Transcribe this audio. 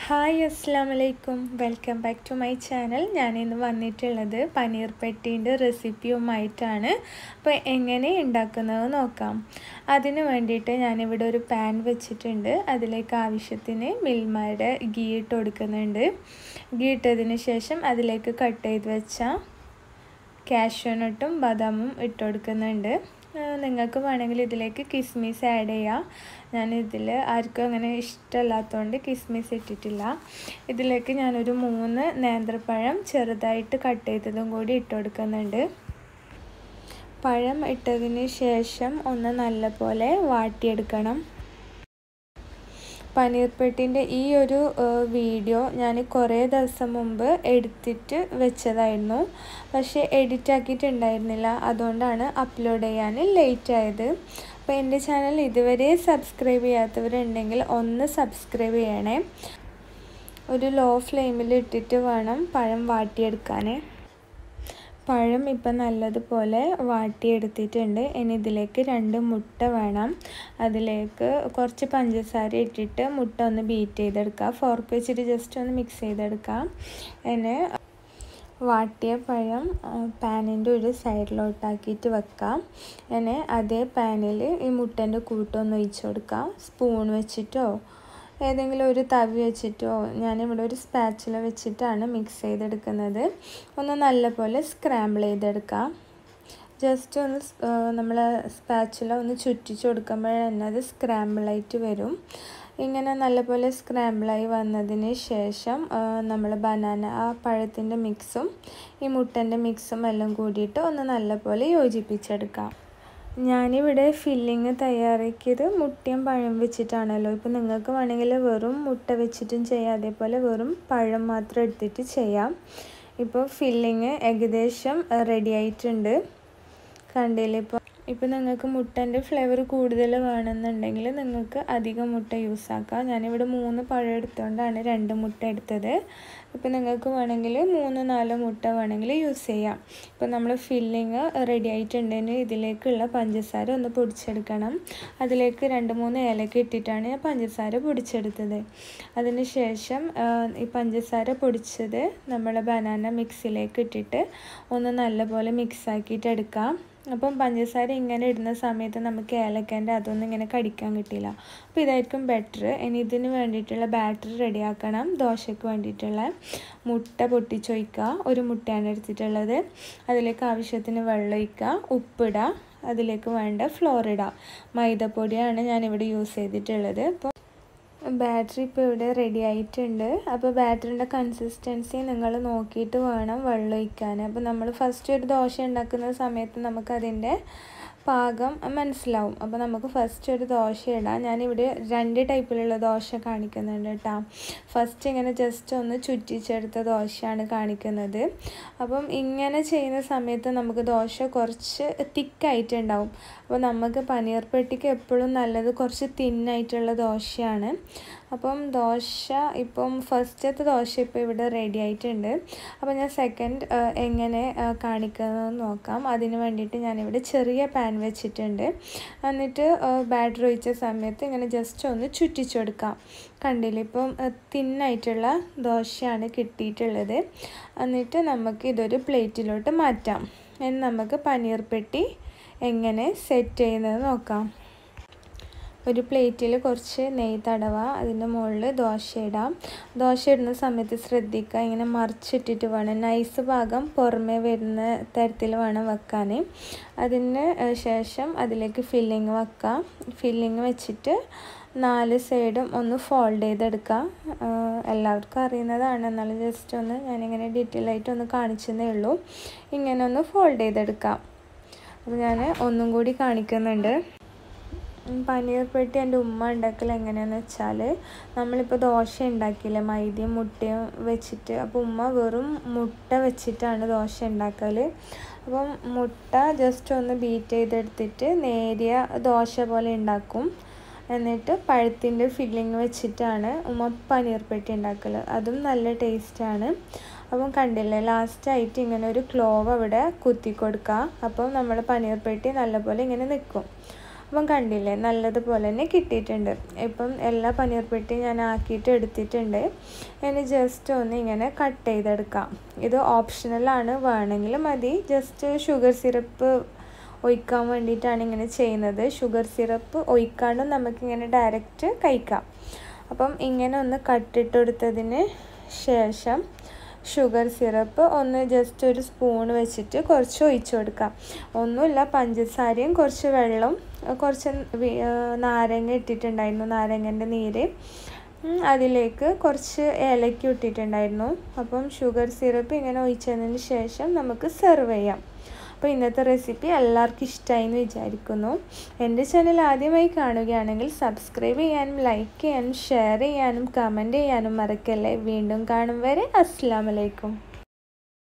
hi അസ്സാം വലൈക്കും welcome back to my channel ഞാനിന്ന് വന്നിട്ടുള്ളത് പനീർ പെട്ടീൻ്റെ റെസിപ്പിയുമായിട്ടാണ് അപ്പോൾ എങ്ങനെ ഉണ്ടാക്കുന്നത് നോക്കാം അതിന് വേണ്ടിയിട്ട് ഞാനിവിടെ ഒരു പാൻ വെച്ചിട്ടുണ്ട് അതിലേക്ക് ആവശ്യത്തിന് മിൽമയുടെ ഗീ ഇട്ട് കൊടുക്കുന്നുണ്ട് ഗീ ഇട്ടതിന് ശേഷം അതിലേക്ക് കട്ട് ചെയ്ത് വെച്ച കാഷ്യൂനട്ടും ബദാമും ഇട്ട് കൊടുക്കുന്നുണ്ട് നിങ്ങൾക്ക് വേണമെങ്കിൽ ഇതിലേക്ക് കിസ്മിസ് ആഡ് ചെയ്യാം ഞാൻ ഇതിൽ ആർക്കും അങ്ങനെ ഇഷ്ടമല്ലാത്തതുകൊണ്ട് കിസ്മിസ് ഇട്ടിട്ടില്ല ഇതിലേക്ക് ഞാനൊരു മൂന്ന് നേന്ത്രപ്പഴം ചെറുതായിട്ട് കട്ട് ചെയ്തതും കൂടി ഇട്ട് കൊടുക്കുന്നുണ്ട് പഴം ഇട്ടതിന് ശേഷം ഒന്ന് നല്ലപോലെ വാട്ടിയെടുക്കണം പനീർ പെട്ടിൻ്റെ ഈ ഒരു വീഡിയോ ഞാൻ കുറേ ദിവസം മുമ്പ് എടുത്തിട്ട് വെച്ചതായിരുന്നു പക്ഷേ എഡിറ്റ് ആക്കിയിട്ടുണ്ടായിരുന്നില്ല അതുകൊണ്ടാണ് അപ്ലോഡ് ചെയ്യാൻ ലേറ്റ് ആയത് അപ്പോൾ എൻ്റെ ചാനൽ ഇതുവരെ സബ്സ്ക്രൈബ് ചെയ്യാത്തവരുണ്ടെങ്കിൽ ഒന്ന് സബ്സ്ക്രൈബ് ചെയ്യണേ ഒരു ലോ ഫ്ലെയിമിൽ ഇട്ടിട്ട് വേണം പഴം വാട്ടിയെടുക്കാൻ പഴം ഇപ്പം നല്ലതുപോലെ വാട്ടിയെടുത്തിട്ടുണ്ട് ഇനി ഇതിലേക്ക് രണ്ട് മുട്ട വേണം അതിലേക്ക് കുറച്ച് പഞ്ചസാര ഇട്ടിട്ട് മുട്ട ഒന്ന് ബീറ്റ് ചെയ്തെടുക്കുക ഫോർക്ക് വെച്ചിട്ട് ജസ്റ്റ് ഒന്ന് മിക്സ് ചെയ്തെടുക്കാം ഇനി വാട്ടിയ പഴം പാനിൻ്റെ ഒരു സൈഡിലോട്ടാക്കിയിട്ട് വെക്കാം ഇനി അതേ പാനിൽ ഈ മുട്ടൻ്റെ കൂട്ടൊന്ന് ഒഴിച്ചു കൊടുക്കാം സ്പൂൺ വെച്ചിട്ടോ ഏതെങ്കിലും ഒരു തവി വെച്ചിട്ടോ ഞാനിവിടെ ഒരു സ്പാച്ചില വെച്ചിട്ടാണ് മിക്സ് ചെയ്തെടുക്കുന്നത് ഒന്ന് നല്ലപോലെ സ്ക്രാമ്പിൾ ചെയ്തെടുക്കാം ജസ്റ്റ് ഒന്ന് നമ്മൾ സ്പാച്ചില ഒന്ന് ചുറ്റിച്ച് കൊടുക്കുമ്പോൾ തന്നെ അത് സ്ക്രാമ്പിളായിട്ട് വരും ഇങ്ങനെ നല്ലപോലെ സ്ക്രാമ്പിളായി വന്നതിന് ശേഷം നമ്മൾ ബനാന ആ പഴത്തിൻ്റെ മിക്സും ഈ മുട്ടൻ്റെ മിക്സും എല്ലാം കൂടിയിട്ട് ഒന്ന് നല്ലപോലെ യോജിപ്പിച്ചെടുക്കാം ഞാനിവിടെ ഫില്ലിങ് തയ്യാറാക്കിയത് മുട്ടയും പഴം വെച്ചിട്ടാണല്ലോ ഇപ്പോൾ നിങ്ങൾക്ക് വേണമെങ്കിൽ വെറും മുട്ട വെച്ചിട്ടും ചെയ്യാം അതേപോലെ വെറും പഴം മാത്രം എടുത്തിട്ട് ചെയ്യാം ഇപ്പോൾ ഫില്ലിങ് ഏകദേശം റെഡി ആയിട്ടുണ്ട് കണ്ടില്ലേ ഇപ്പോൾ ഇപ്പോൾ നിങ്ങൾക്ക് മുട്ടൻ്റെ ഫ്ലേവർ കൂടുതൽ വേണമെന്നുണ്ടെങ്കിൽ നിങ്ങൾക്ക് അധികം മുട്ട യൂസ് ആക്കാം ഞാനിവിടെ മൂന്ന് പഴം എടുത്തുകൊണ്ടാണ് രണ്ട് മുട്ട എടുത്തത് ഇപ്പോൾ നിങ്ങൾക്ക് വേണമെങ്കിൽ മൂന്ന് നാല് മുട്ട വേണമെങ്കിൽ യൂസ് ചെയ്യാം ഇപ്പോൾ നമ്മൾ ഫില്ലിങ് റെഡി ആയിട്ടുണ്ടെങ്കിൽ ഇതിലേക്കുള്ള പഞ്ചസാര ഒന്ന് പൊടിച്ചെടുക്കണം അതിലേക്ക് രണ്ട് മൂന്ന് ഏലക്ക ഇട്ടിട്ടാണ് ഞാൻ പഞ്ചസാര പൊടിച്ചെടുത്തത് അതിന് ശേഷം ഈ പഞ്ചസാര പൊടിച്ചത് നമ്മൾ ബനാന മിക്സിലേക്ക് ഇട്ടിട്ട് ഒന്ന് നല്ലപോലെ മിക്സ് ആക്കിയിട്ട് എടുക്കാം അപ്പം പഞ്ചസാര ഇങ്ങനെ ഇടുന്ന സമയത്ത് നമുക്ക് ഏലക്കൻ്റെ അതൊന്നും ഇങ്ങനെ കടിക്കാൻ കിട്ടില്ല അപ്പോൾ ഇതായിരിക്കും ബെറ്റർ ഇനി ഇതിന് വേണ്ടിയിട്ടുള്ള ബാറ്റർ റെഡിയാക്കണം ദോശയ്ക്ക് വേണ്ടിയിട്ടുള്ള മുട്ട പൊട്ടിച്ചൊഴിക്കുക ഒരു മുട്ടയാണ് എടുത്തിട്ടുള്ളത് അതിലേക്ക് ആവശ്യത്തിന് വെള്ളം ഒഴിക്കുക ഉപ്പിടുക അതിലേക്ക് വേണ്ട ഫ്ലോർ ഇടുക മൈദപ്പൊടിയാണ് ഞാനിവിടെ യൂസ് ചെയ്തിട്ടുള്ളത് അപ്പോൾ ബാറ്ററി ഇപ്പോൾ ഇവിടെ റെഡി ആയിട്ടുണ്ട് അപ്പോൾ ബാറ്ററിൻ്റെ കൺസിസ്റ്റൻസി നിങ്ങൾ നോക്കിയിട്ട് വേണം വെള്ളം ഒഴിക്കാൻ അപ്പോൾ നമ്മൾ ഫസ്റ്റ് ഒരു ദോശ ഉണ്ടാക്കുന്ന സമയത്ത് നമുക്കതിൻ്റെ പാകം മനസ്സിലാവും അപ്പോൾ നമുക്ക് ഫസ്റ്റ് ഒരു ദോശ ഇടാം ഞാനിവിടെ രണ്ട് ടൈപ്പിലുള്ള ദോശ കാണിക്കുന്നുണ്ട് കേട്ടോ ഫസ്റ്റ് ഇങ്ങനെ ജസ്റ്റ് ഒന്ന് ചുറ്റിച്ചെടുത്ത ദോശയാണ് കാണിക്കുന്നത് അപ്പം ഇങ്ങനെ ചെയ്യുന്ന സമയത്ത് നമുക്ക് ദോശ കുറച്ച് തിക്കായിട്ടുണ്ടാവും അപ്പോൾ നമുക്ക് പനീർ പെട്ടിക്ക് എപ്പോഴും നല്ലത് കുറച്ച് തിന്നായിട്ടുള്ള ദോശയാണ് അപ്പം ദോശ ഇപ്പം ഫസ്റ്റത്തെ ദോശ ഇപ്പോൾ ഇവിടെ റെഡി ആയിട്ടുണ്ട് അപ്പോൾ ഞാൻ സെക്കൻഡ് എങ്ങനെ കാണിക്കുന്നത് നോക്കാം അതിന് വേണ്ടിയിട്ട് ഞാനിവിടെ ചെറിയ പാൻ വെച്ചിട്ടുണ്ട് എന്നിട്ട് ബാറ്റർ ഒഴിച്ച സമയത്ത് ഇങ്ങനെ ജസ്റ്റ് ഒന്ന് ചുറ്റിച്ചു കൊടുക്കാം കണ്ടില്ലേ ഇപ്പം തിന്നായിട്ടുള്ള ദോശയാണ് കിട്ടിയിട്ടുള്ളത് എന്നിട്ട് നമുക്ക് ഇതൊരു പ്ലേറ്റിലോട്ട് മാറ്റാം ഇനി നമുക്ക് പനീർ പെട്ടി എങ്ങനെ സെറ്റ് ചെയ്യുന്നത് നോക്കാം ഒരു പ്ലേറ്റിൽ കുറച്ച് നെയ്യ് തടവ അതിൻ്റെ മുകളിൽ ദോശ ഇടാം ദോശ ഇടുന്ന സമയത്ത് ശ്രദ്ധിക്കുക ഇങ്ങനെ മറിച്ചിട്ടിട്ട് വേണം നൈസ് ഭാഗം പുറമേ വരുന്ന തരത്തിൽ വേണം വെക്കാൻ അതിന് ശേഷം അതിലേക്ക് ഫില്ലിങ് വെക്കാം ഫില്ലിങ് വെച്ചിട്ട് നാല് സൈഡും ഒന്ന് ഫോൾഡ് ചെയ്തെടുക്കാം എല്ലാവർക്കും അറിയുന്നതാണ് എന്നാലും ജസ്റ്റ് ഒന്ന് ഞാനിങ്ങനെ ഡീറ്റെയിൽ ആയിട്ട് ഒന്ന് കാണിച്ചതേ ഉള്ളൂ ഇങ്ങനെ ഒന്ന് ഫോൾഡ് ചെയ്തെടുക്കാം അപ്പോൾ ഞാൻ ഒന്നും കൂടി കാണിക്കുന്നുണ്ട് പനീർ പെട്ടി എൻ്റെ ഉമ്മ ഉണ്ടാക്കൽ എങ്ങനെയാണെന്ന് വെച്ചാൽ നമ്മളിപ്പോൾ ദോശ ഉണ്ടാക്കിയില്ലേ മൈദയും മുട്ടയും വെച്ചിട്ട് അപ്പോൾ ഉമ്മ വെറും മുട്ട വെച്ചിട്ടാണ് ദോശ ഉണ്ടാക്കൽ അപ്പം മുട്ട ജസ്റ്റ് ഒന്ന് ബീറ്റ് ചെയ്തെടുത്തിട്ട് നേരിയ ദോശ പോലെ ഉണ്ടാക്കും എന്നിട്ട് പഴത്തിൻ്റെ ഫില്ലിങ് വെച്ചിട്ടാണ് ഉമ്മ പനീർ പെട്ടി ഉണ്ടാക്കൽ അതും നല്ല ടേസ്റ്റാണ് അപ്പം കണ്ടില്ലേ ലാസ്റ്റായിട്ട് ഇങ്ങനെ ഒരു ക്ലോവ് അവിടെ കുത്തി കൊടുക്കുക അപ്പം നമ്മൾ പനീർ പെട്ടി നല്ലപോലെ ഇങ്ങനെ നിൽക്കും അപ്പം കണ്ടില്ലേ നല്ലതുപോലെ തന്നെ കിട്ടിയിട്ടുണ്ട് ഇപ്പം എല്ലാ പനീർ പെട്ടി ഞാൻ ആക്കിയിട്ട് എടുത്തിട്ടുണ്ട് ഇനി ജസ്റ്റ് ഒന്ന് ഇങ്ങനെ കട്ട് ചെയ്തെടുക്കാം ഇത് ഓപ്ഷണലാണ് വേണമെങ്കിൽ മതി ജസ്റ്റ് ഷുഗർ സിറപ്പ് ഒഴിക്കാൻ വേണ്ടിയിട്ടാണ് ഇങ്ങനെ ചെയ്യുന്നത് ഷുഗർ സിറപ്പ് ഒഴിക്കാണ്ടും നമുക്കിങ്ങനെ ഡയറക്റ്റ് കഴിക്കാം അപ്പം ഇങ്ങനെ ഒന്ന് കട്ടിട്ട് കൊടുത്തതിന് ശേഷം ഷുഗർ സിറപ്പ് ഒന്ന് ജസ്റ്റ് ഒരു സ്പൂൺ വെച്ചിട്ട് കുറച്ച് ഒഴിച്ചു കൊടുക്കാം ഒന്നുമില്ല പഞ്ചസാരയും കുറച്ച് വെള്ളം കുറച്ച് നാരങ്ങ ഇട്ടിട്ടുണ്ടായിരുന്നു നാരങ്ങൻ്റെ നീര് അതിലേക്ക് കുറച്ച് ഏലക്ക ഇട്ടിട്ടുണ്ടായിരുന്നു അപ്പം ഷുഗർ സിറപ്പ് ഇങ്ങനെ ഒഴിച്ചതിന് ശേഷം നമുക്ക് സെർവ് ചെയ്യാം അപ്പോൾ ഇന്നത്തെ റെസിപ്പി എല്ലാവർക്കും ഇഷ്ടമായി എന്ന് വിചാരിക്കുന്നു എൻ്റെ ചാനൽ ആദ്യമായി കാണുകയാണെങ്കിൽ സബ്സ്ക്രൈബ് ചെയ്യാനും ലൈക്ക് ചെയ്യാനും ഷെയർ ചെയ്യാനും കമൻറ്റ് ചെയ്യാനും മറക്കല്ലേ വീണ്ടും കാണും വരെ അസ്സാം വലൈക്കും